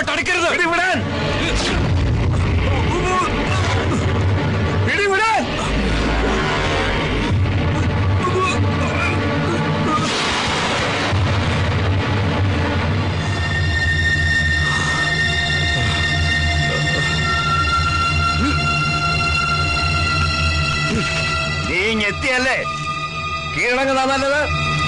തടുക്കരുത് പിടിവിടാൻ പിടിവിടാൻ നീ ഞെത്തിയല്ലേ കീഴടങ്ങുന്ന നല്ലത്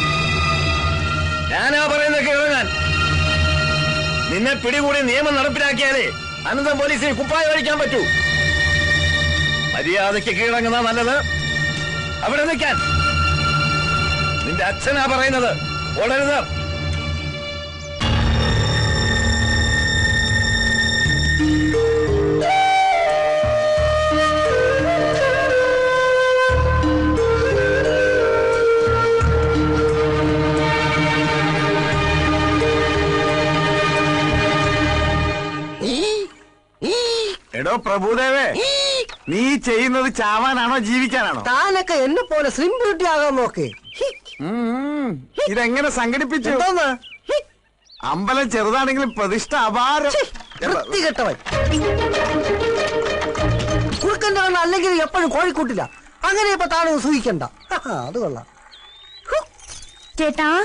ഞാനാ പറയുന്നത് കീഴടങ്ങാൻ നിന്നെ പിടികൂടി നിയമം നടപ്പിലാക്കിയാലേ അനന്തം പോലീസിന് കുപ്പായ കഴിക്കാൻ പറ്റൂ മര്യാദയ്ക്ക് കീഴടങ്ങുന്ന നല്ലത് അവിടെ നിൽക്കാൻ നിന്റെ അച്ഛനാ പറയുന്നത് ഓടരുത് എടോ പ്രഭുദേവേ നീ ചെയ്യുന്നത് ചാവാനാണോ ജീവിക്കാനാണോ താനൊക്കെ എന്നെ പോലെ സ്ലിം ബ്യൂട്ടി ആകാൻ നോക്ക് ഹി. ഉം. ഇതെങ്ങനെ സംഘടിപ്പിച്ചു എന്തോന്ന് ഹി. അമ്പലം ചെറുതാണെങ്കിലും പ്രതിഷ്ഠ അപാരം ഛി, വൃത്തികെട്ടവൻ കുറുക്കൻ്റെ കണ്ണ് അല്ലെങ്കിൽ എപ്പോഴും കോഴിക്കൂട്ടില്ല അങ്ങനെ ഇപ്പൊ താനൊന്ന് സൂഹിക്കണ്ട ഹാ, അത് കൊള്ളാം ചേട്ടാ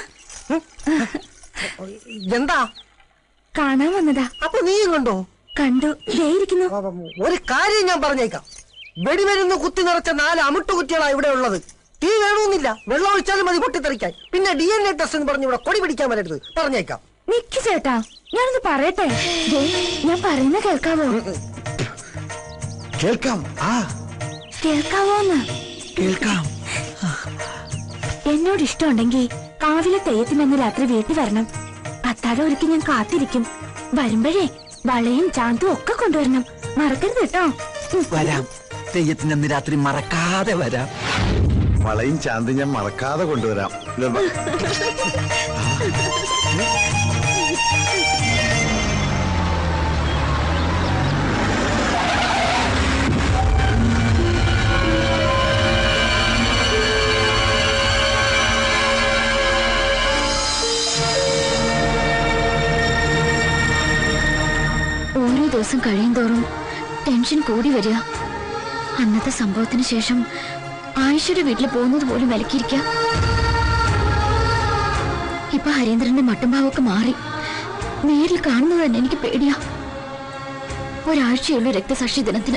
എന്താ കാണാൻ വന്നതാ അപ്പൊ നീയും കണ്ടോ കണ്ടു ദേ ഇരിക്കുന്നു ഒരു കാര്യം ഞാൻ പറഞ്ഞേക്കാം വെടിമരുന്ന് കുത്തി നിറച്ച നാല് അമിട്ട് കുറ്റികളാ ഇവിടെ ഉള്ളത് തീ വേണമെന്നില്ല വെള്ളം ഒഴിച്ചാലും മതി പൊട്ടിത്തെറിക്കാൻ പിന്നെ ഡി എൻ എ ടെസ്റ്റ് എന്ന് പറഞ്ഞ് ഇവിടെ കൊടി പിടിക്കാൻ വരരുത് പറഞ്ഞേക്കാം നിക്ക് ചേട്ടാ ഞാനൊന്ന് പറയട്ടെ ദേ, ഞാൻ പറയുന്ന കേൾക്കാവോ കേൾക്കാം ആ കേൾക്കാവോന്ന് കേൾക്കാം എന്നോട് ഇഷ്ടമുണ്ടെങ്കിൽ കാവിലെ തെയ്യത്തിനെന്ന് രാത്രി വീട്ടിൽ വരണം അത്താഴം ഒരുക്കി ഞാൻ കാത്തിരിക്കും വരുമ്പോഴേ വളയും ചാന്തും ഒക്കെ കൊണ്ടുവരണം മറക്കരുത് കേട്ടോ ഉം. വരാം തെയ്യത്തിന് അന്ന് രാത്രി മറക്കാതെ വരാം വളയും ചാന്തി ഞാൻ മറക്കാതെ കൊണ്ടുവരാം ഇതെന്താ? ഓരോ ദിവസം കഴിയുന്തോറും ടെൻഷൻ കൂടി വരിക അന്നത്തെ സംഭവത്തിന് ശേഷം ആയിഷയുടെ വീട്ടിൽ പോകുന്നത് പോലും വിലക്കിയിരിക്കുക ഇപ്പൊ ഹരീന്ദ്രന്റെ മട്ടുംഭാവൊക്കെ മാറി നേരിൽ കാണുന്നത് തന്നെ എനിക്ക് പേടിയാ ഒരാഴ്ചയുള്ള രക്തസാക്ഷി ദിനത്തിന്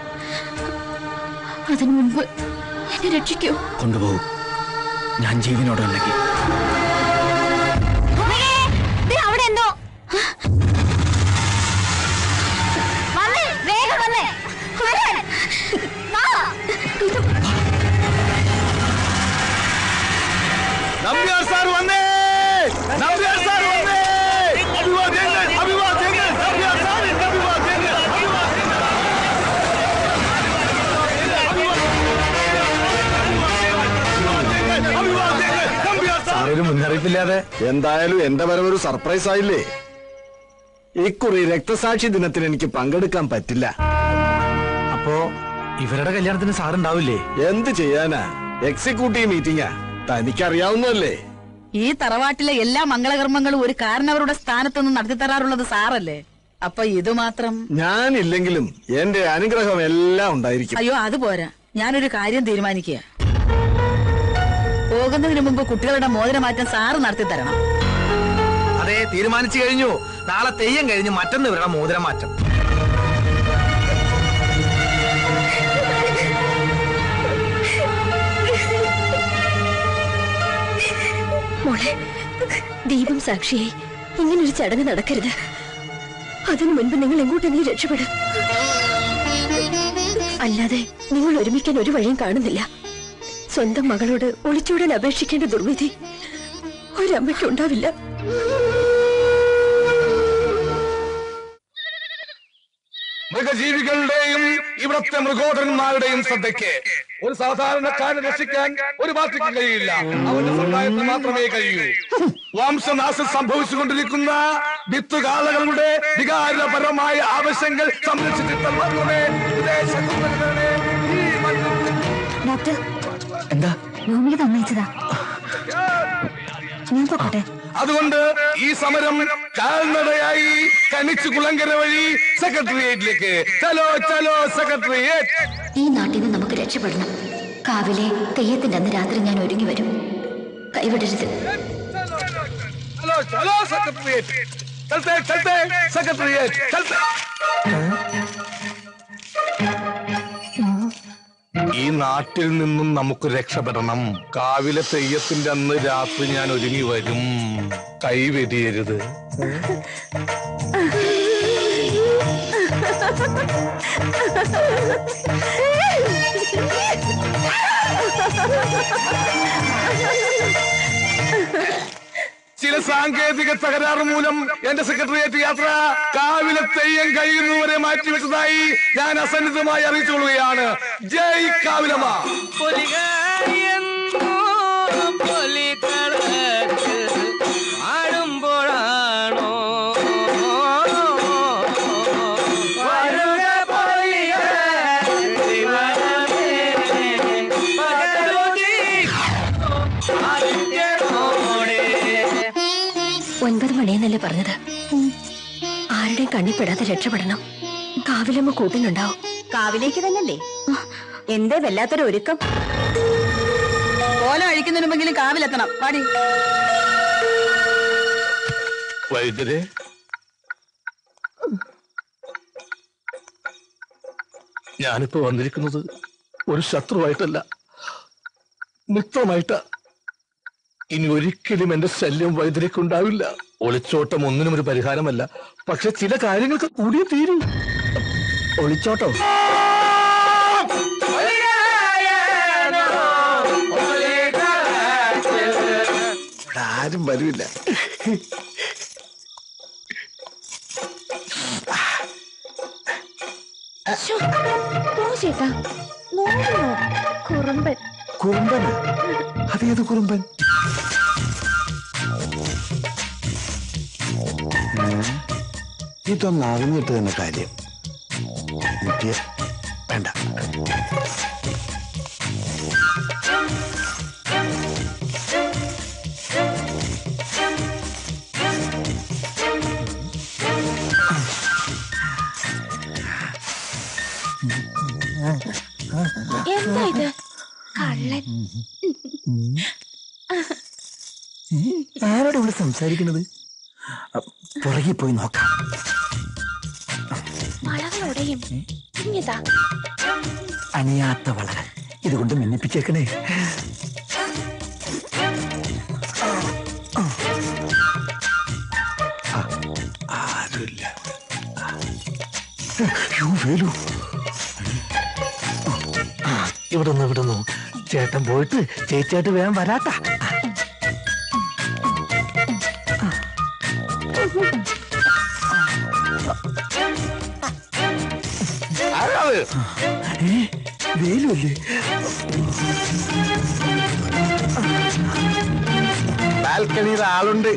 അതിനു മുൻപ് എന്നെ രക്ഷിക്കൂ കൊണ്ടുപോകും ഞാൻ ജീവനോടുണ്ടെങ്കിൽ അവിടെ എന്തോ വന്നേ വേഗം വന്നേ നമ്പ്യാർ സാർ വന്നേ നമ്പ്യാർ സാർ വന്നേ അഭിവാദ്യങ്ങൾ അഭിവാദ്യങ്ങൾ നമ്പ്യാർ സാറിന്റെ അഭിവാദ്യങ്ങൾ അഭിവാദ്യങ്ങൾ നമ്പ്യാർ സാർ ഒരു മുന്നറിയിപ്പില്ലാതെ എന്തായാലും എന്റെ വരവൊരു സർപ്രൈസ് ആയില്ലേ ഇക്കുറി രക്തസാക്ഷി ദിനത്തിന് എനിക്ക് പങ്കെടുക്കാൻ പറ്റില്ല അപ്പോ ഇവരുടെ കല്യാണത്തിന് സാറുണ്ടാവില്ലേ എന്ത് ചെയ്യാനാ എക്സിക്യൂട്ടീവ് മീറ്റിംഗാ തനിക്കറിയാവുന്നതല്ലേ ഈ തറവാട്ടിലെ എല്ലാ മംഗളകർമ്മങ്ങളും ഒരു കാരണവരുടെ സ്ഥാനത്തുനിന്ന് നടത്തി തരാറുള്ളത് സാറല്ലേ അപ്പൊ ഇത് മാത്രം ഞാനില്ലെങ്കിലും എന്റെ അനുഗ്രഹം എല്ലാം ഉണ്ടായിരിക്കും അയ്യോ അത് പോരാ ഞാനൊരു കാര്യം തീരുമാനിക്കുക പോകുന്നതിന് മുമ്പ് കുട്ടികളുടെ മോതിരമാറ്റം സാറ് നടത്തി തരണം അതെ തീരുമാനിച്ചു കഴിഞ്ഞു നാളെ തെയ്യം കഴിഞ്ഞ് മറ്റന്ന് ഇവരുടെ മോതിരം മാറ്റം മോളെ ദീപം സാക്ഷിയായി ഇങ്ങനൊരു ചടങ്ങ് നടക്കരുത് അതിനു മുൻപ് നിങ്ങൾ എങ്ങോട്ടെങ്കിലും രക്ഷപ്പെടും അല്ലാതെ നിങ്ങൾ ഒരുമിക്കാൻ ഒരു വഴിയും കാണുന്നില്ല സ്വന്തം മകളോട് ഒളിച്ചോടാൻ അപേക്ഷിക്കേണ്ട ദുർവിധി ഒരമ്മയ്ക്ക് ഉണ്ടാവില്ല മൃഗജീവികളുടെയും ഇവിടത്തെ മൃഗോദരന്മാരുടെയും ശ്രദ്ധയ്ക്ക് ഒരു സാധാരണക്കാരനെ രക്ഷിക്കാൻ ഒരു പാർട്ടിക്ക് കഴിയില്ല അവന്റെ സഹായത്തിന് മാത്രമേ കഴിയൂ വംശനാശം സംഭവിച്ചുകൊണ്ടിരിക്കുന്ന വിത്തുകാലകളുടെ വികാരപരമായ ആവശ്യങ്ങൾ സംരക്ഷിച്ചിട്ട് മാത്രമേ വിദേശ കുത്തകകളുടെ ഈ മണ്ണിൽ ഡോക്ടർ എന്താ ഭൂമിക തന്നയച്ചതാ ഞാൻ പൊക്കട്ടെ അതുകൊണ്ട് ഈ സമരം കാൽനടയായി കണിച്ചു കുളങ്കര വഴി സെക്രട്ടേറിയറ്റിലേക്ക് ചലോ ചലോ സെക്രട്ടേറിയറ്റ് ഈ നാട്ടിൽ നിന്ന് നമുക്ക് രക്ഷപ്പെടണം കാവിലെ തെയ്യത്തിന്റെ അന്ന് രാത്രി ഞാൻ ഒരുങ്ങി വരും കൈവിടരുത് चलो चलो सेक्रेटरीट चलते चलते सेक्रेटरीट चलते ഈ നാട്ടിൽ നിന്നും നമുക്ക് രക്ഷപ്പെടണം കാവിലെ തെയ്യത്തിന്റെ അന്ന് രാത്രി ഞാൻ ഒരുങ്ങി വരും കൈവെടിയരുത് ചില സാങ്കേതിക തകരാറ് മൂലം എന്റെ സെക്രട്ടേറിയറ്റ് യാത്ര കാവിലെ തെയ്യം കഴിയുന്നവരെ മാറ്റിവെച്ചതായി ഞാൻ അസന്നിധമായി അറിയിച്ചുകൊള്ളുകയാണ് ജയ് കാവിലമ്മ ഒൻപത് മണിയെന്നല്ലേ പറഞ്ഞത് ആരുടെയും കണ്ണിപ്പെടാതെ രക്ഷപ്പെടണം കാവിലമ്മ കൂട്ടിനുണ്ടാവും കാവിലേക്ക് തന്നല്ലേ എന്തേ വല്ലാത്തൊരു ഒരുക്കം ഓല അഴിക്കുന്നതിന് മുമ്പെങ്കിലും കാവിലെത്തണം പാടി വൈദ്യരെ ഞാനിപ്പോ വന്നിരിക്കുന്നത് ഒരു ശത്രുവായിട്ടല്ല മിത്രമായിട്ടാ ഇനി ഒരിക്കലും എന്റെ ശല്യം വൈദ്യരക്കുണ്ടാവില്ല ഒളിച്ചോട്ടം ഒന്നിനും ഒരു പരിഹാരമല്ല പക്ഷെ ചില കാര്യങ്ങൾക്ക് കൂടിയേ തീരൂ ഒളിച്ചോട്ടോ ഇവിടെ ആരും വരില്ല പോ ചേട്ടാ നോക്കണോ കുറുമ്പൻ കുറുമ്പൻ അതേത് കുറുമ്പൻ ഇതൊന്നും അറിഞ്ഞിട്ട് തന്നെ കാര്യം മുറ്റിയ വേണ്ട എന്താ ഇത് കള്ളൻ ആരോട് ഇവിടെ സംസാരിക്കുന്നത് പുറകെ പോയി നോക്കാം വളകളോടെയും ഇങ്ങതാ അണിയാത്ത വളകൾ ഇതുകൊണ്ട് മിന്നിപ്പിച്ചേക്കണേ ആ, ആരുമില്ല യ്യോ, വേലു ആ, ഇവിടെ നിന്ന് ഇവിടെ നിന്ന് ചേട്ടൻ പോയിട്ട് ചേച്ചിയായിട്ട് വേഗം വരാട്ടാ ആരാത് ഏ, വേലുവല്ലേ ബാൽക്കണിയിൽ ആളുണ്ട്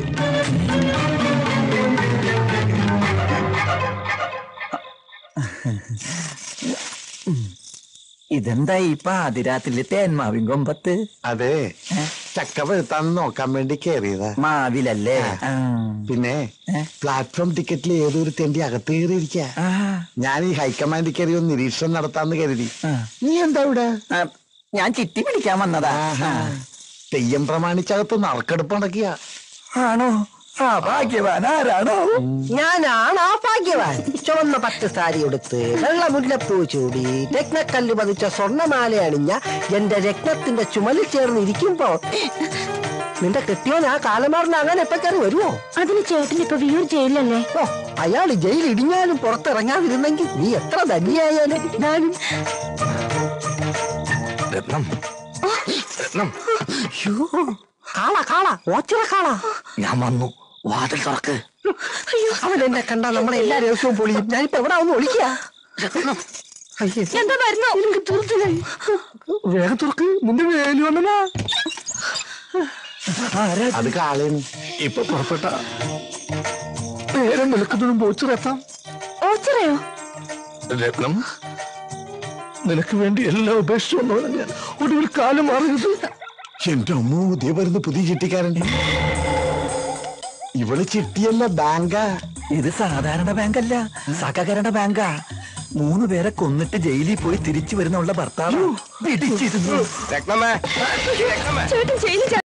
ഇതെന്താ ഈ പാതിരാത്രിയിലെ തേന്മാവിൻ കൊമ്പത്ത് അതെ ചക്ക പഴുത്താന്ന് നോക്കാൻ വേണ്ടി കയറിയതാ മാവിലല്ലേ ആ. പിന്നെ പ്ലാറ്റ്ഫോം ടിക്കറ്റിൽ ഏതൊരു തെണ്ടി അകത്ത് കയറിയിരിക്ക ആ. ഞാൻ ഈ ഹൈക്കമാൻഡിൽ കയറി ഒന്ന് നിരീക്ഷണം നടത്താന്ന് കരുതി ആ. നീ എന്താ ഇവിടെ ആ, ഞാൻ ചിട്ടി പിടിക്കാൻ വന്നതാ ആഹാ. തെയ്യം പ്രമാണിച്ചകത്ത് നറുക്കെടുപ്പ് നടക്കിയ ആണോ ആ ഭാഗ്യവാൻ ആരാണോ ഞാനാണ് ആ ഭാഗ്യവാൻ ചുവന്ന പട്ട് സാരി ഉടുത്ത് വെള്ള മുല്ലപ്പൂ ചൂടി രത്നക്കല്ല് പതിച്ച സ്വർണ്ണമാല അണിഞ്ഞ എന്റെ രത്നത്തിന്റെ ചുമലിൽ ചേർന്ന് ഇരിക്കുമ്പോ നിന്റെ കെട്ടിയോൻ ആ കാലമാറിന് അങ്ങനെ എപ്പോ കയറി വരുമോ അതിന് ചേട്ടൻ ഇപ്പൊ വിയൂർ ജയിലല്ലേ ഓ അയാൾ ജയിൽ ഇടിഞ്ഞാലും പുറത്തിറങ്ങാതിരുന്നെങ്കിൽ നീ എത്ര ധന്യായാലും ഞാനും രത്നം രത്നം അയ്യോ, കാള കാള ഓച്ചിറ കാള ഞാൻ വന്നു വാതിൽ തുറക്ക് അവൻ എന്നെ കണ്ടാ നമ്മളെ എല്ലാ ദിവസവും പൊളിയും ഞാനിപ്പോ എവിടെ ഒന്ന് ഒളിക്കുക എന്താ വരുന്നു എനിക്ക് തീർച്ചയായി വേഗം തുറക്ക് നിന്റെ വേലു വന്നനാ അത് കാളേന്ന് ഇപ്പൊ പുറപ്പെട്ട നേരം നിൽക്കുന്നതും പോച്ചിറെത്താം ഓച്ചിറയോ രത്നം നിനക്ക് വേണ്ടി എല്ലാം ഉപേക്ഷിച്ചു വന്നവനെ ഞാൻ ഒടുവിൽ കാലം മാറരുത് എന്റെ അമ്മ പുതിയ വരുന്ന പുതിയ ചിട്ടിക്കാരൻ ഇവള് ചിട്ടിയല്ല ബാങ്കാ ഇത് സാധാരണ ബാങ്കല്ല സഹകരണ ബാങ്കാ മൂന്ന് പേരെ കൊന്നിട്ട് ജയിലിൽ പോയി തിരിച്ചു വരുന്നുള്ള ഭർത്താവ് പിടിച്ചിരുന്നു രത്നമ്മേ രത്നമ്മേ ചേട്ടൻ ജയിലിൽ